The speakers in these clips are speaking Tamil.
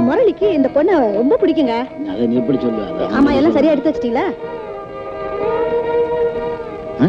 முரளிக்கு இந்த பொண்ணு ரொம்ப பிடிக்குங்க அதை நீ எப்படி சொல்லுவ அதான். ஆமா எல்லாம் சரியா எடுத்து வச்சிட்டீங்களா ஆ?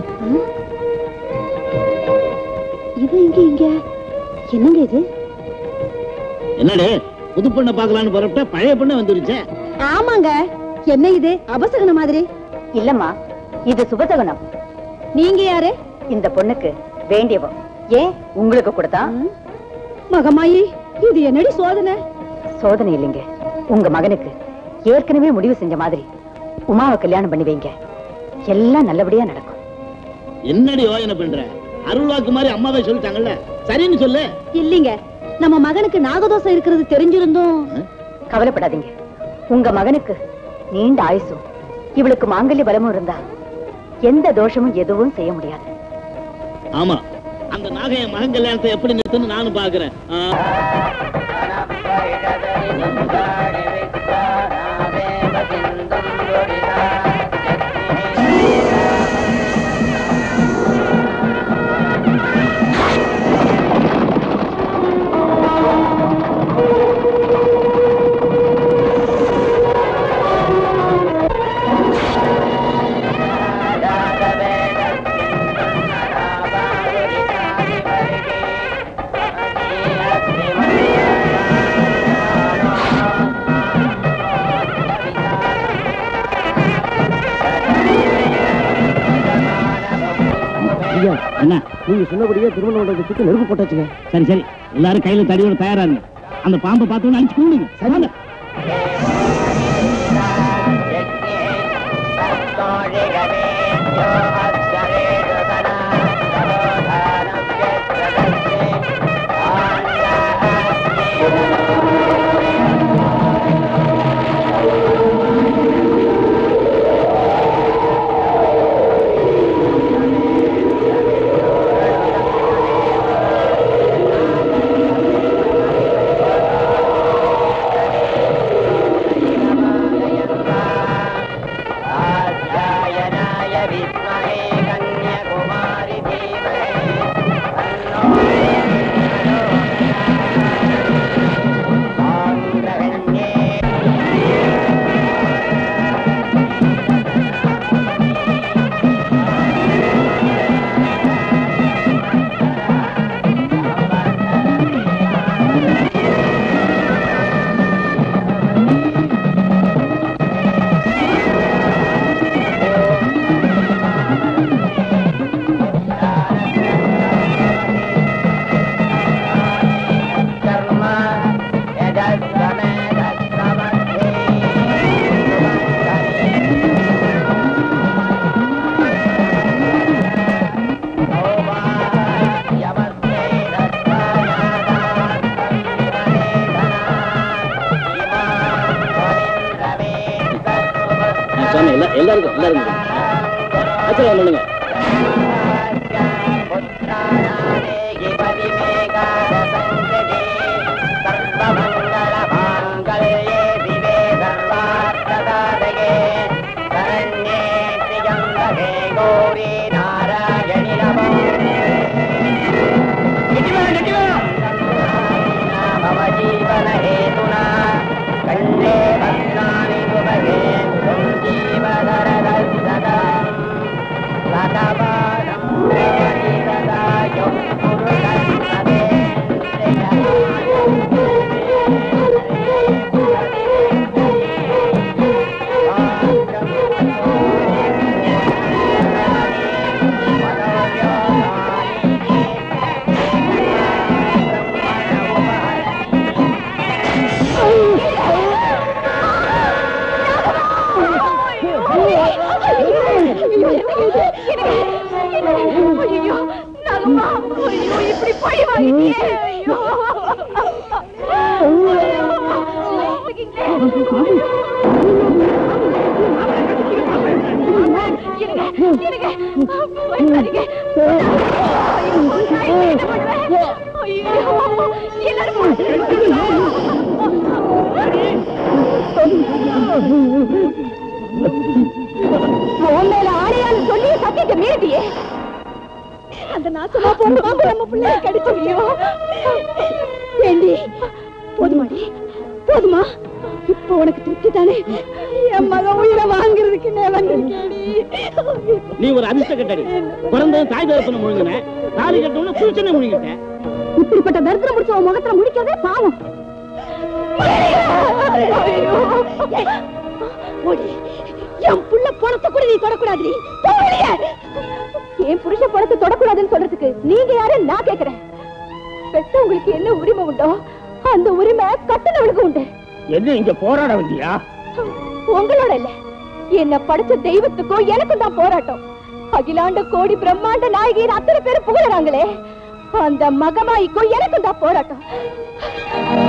இது இங்க இங்க என்னங்க இது என்னடே புது பொண்ணை பார்க்கலான்னு புறப்பட்ட பழைய பொண்ணு வந்துருச்சே ஆமாங்க என்ன இது அபசகன மாதிரி இல்லம்மா இது சுபசகனம் நீங்க யாரு இந்த பொண்ணுக்கு வேண்டியவ ஏன் உங்களுக்கு கொடுத்தா ம்? மகமாயி இது என்னடி சோதனை சோதனை இல்லைங்க உங்க மகனுக்கு ஏற்கனவே முடிவு செஞ்ச மாதிரி உமாவை கல்யாணம் பண்ணி வைங்க எல்லாம் நல்லபடியா நடக்கும் என்னடி யோசனை பண்ற அருள்வாக்கு மாதிரி அம்மாவே சொல்லிட்டாங்கல்ல சரின்னு சொல்லு இல்லீங்க நம்ம மகனுக்கு நாகதோஷம் இருக்கிறது தெரிஞ்சிருந்தும் கவலைப்படாதீங்க உங்க மகனுக்கு நீண்ட ஆயுசும் இவளுக்கு மாங்கல்ய பலமும் இருந்தா எந்த தோஷமும் எதுவும் செய்ய முடியாது ஆமா அந்த நாகைய மகன் கல்யாணத்தை எப்படி நிறுத்துன்னு நானும் பாக்குறேன் ஆ. ஐயா என்ன நீங்க சொன்னபடியே திருமண மண்டபத்துக்கு நெருப்பு போட்டாச்சுங்க சரி சரி எல்லாரும் கையில தடியோட தயாரா இருங்க அந்த பாம்பை பார்த்தோன்னு அடிச்சு கூடுங்க சரி சாமி எல்லா- எல்லாருக்கும் எல்லாருக்கும் ஆச்சரியம் பண்ணுங்க ஐயோ நலமா ஐயோ இப்படி பழி வாங்கிட்டியே ஐயோ இருங்க இருங்க பயப்படாதீங்க ஐயோ எல்லாரும் உன் மேல ஆணையான்னு சொல்லி சத்தியத்தை மீறிட்டியே அந்த நாசமா போன பாம்பு நம்ம பிள்ளைய கடிச்சிருக்கியோ ஏண்டி போதுமாடி போதுமா இப்போ உனக்கு திருப்தி தானே என் மகன் உயிரை வாங்குறதுக்கு நான் வந்திருக்கேன்டி. நீ ஒரு அதிர்ஷ்ட கட்டடி பிறந்தது தாய் தகப்பன முழுங்கின தாலி கட்டணும்னு புருஷனை முழுங்கிட்டேன் இப்படிப்பட்ட தரித்திரம் முடிச்ச உன் முகத்துல முடிக்கிறதே பாவம் ஐயோ. ஓடி. என் புள்ள பணத்தை கூட நீ தொடக்கூடாது என் புருஷ பணத்தை தொடக்கூடாதுன்னு சொல்றதுக்கு நீங்க யாரு நான் கேக்குறேன் பெத்தவங்களுக்கு என்ன உரிமை உண்டோ அந்த உரிமை கட்டுனவளுக்கு உண்டு என்ன இங்க போராட வந்தியா உங்களோட இல்ல என்ன படைச்ச தெய்வத்துக்கும் எனக்கும் தான் போராட்டம் அகிலாண்ட கோடி பிரம்மாண்ட நாயகின்னு அத்தனை பேர் புகழறாங்களே அந்த மகமாய்க்கும் எனக்கும் தான் போராட்டம்